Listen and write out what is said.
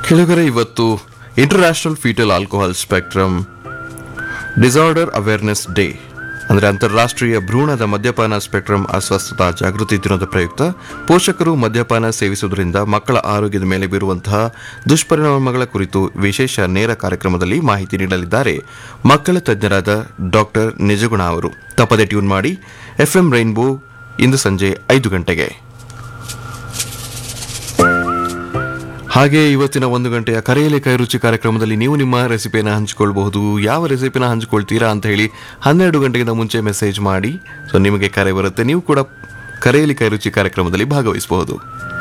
ಕೆಳಗರೆ ಇವತ್ತು international fetal alcohol spectrum disorder awareness day ಅಂದರೆ ಅಂತಾರಾಷ್ಟ್ರೀಯ ಭ್ರೂಣದ ಮದ್ಯಪಾನ ಸ್ಪೆಕ್ಟ್ರಮ್ ಅಸ್ವಸ್ಥತಾ ಜಾಗೃತಿ ದಿನದ ಪ್ರಯುಕ್ತ ಪೋಷಕರು ಮದ್ಯಪಾನ ಸೇವಿಸುವುದರಿಂದ ಮಕ್ಕಳ ಆರೋಗ್ಯದ ಮೇಲೆ ಬೀರುವಂತಹ ದುಷ್ಪರಿಣಾಮಗಳ ಕುರಿತು ವಿಶೇಷ ನೇರ ಕಾರ್ಯಕ್ರಮದಲ್ಲಿ ಮಾಹಿತಿ ನೀಡಲಿದ್ದಾರೆ ಮಕ್ಕಳ ತಜ್ಞರಾದ ಡಾಕ್ಟರ್ ನಿಜಗುಣ ಅವರು ತಪ್ಪದೆ ಟ್ಯೂನ್ ಮಾಡಿ ಎಫ್ಎಂ ರೈನ್ಬೋ ಇಂದು ಸಂಜೆ ಐದು ಗಂಟೆಗೆ ಹಾಗೆ ಇವತ್ತಿನ ಒಂದು ಗಂಟೆಯ ಕರೆಯಲಿ ಕೈರುಚಿ ಕಾರ್ಯಕ್ರಮದಲ್ಲಿ ನೀವು ನಿಮ್ಮ ರೆಸಿಪಿಯನ್ನು ಹಂಚಿಕೊಳ್ಬಹುದು ಯಾವ ರೆಸಿಪಿನ ಹಂಚಿಕೊಳ್ತೀರಾ ಅಂತ ಹೇಳಿ ಹನ್ನೆರಡು ಗಂಟೆಗಿಂತ ಮುಂಚೆ ಮೆಸೇಜ್ ಮಾಡಿ ಸೊ ನಿಮಗೆ ಕರೆ ಬರುತ್ತೆ ನೀವು ಕೂಡ ಕರೆಯಲಿ ಕೈರುಚಿ ಕಾರ್ಯಕ್ರಮದಲ್ಲಿ ಭಾಗವಹಿಸಬಹುದು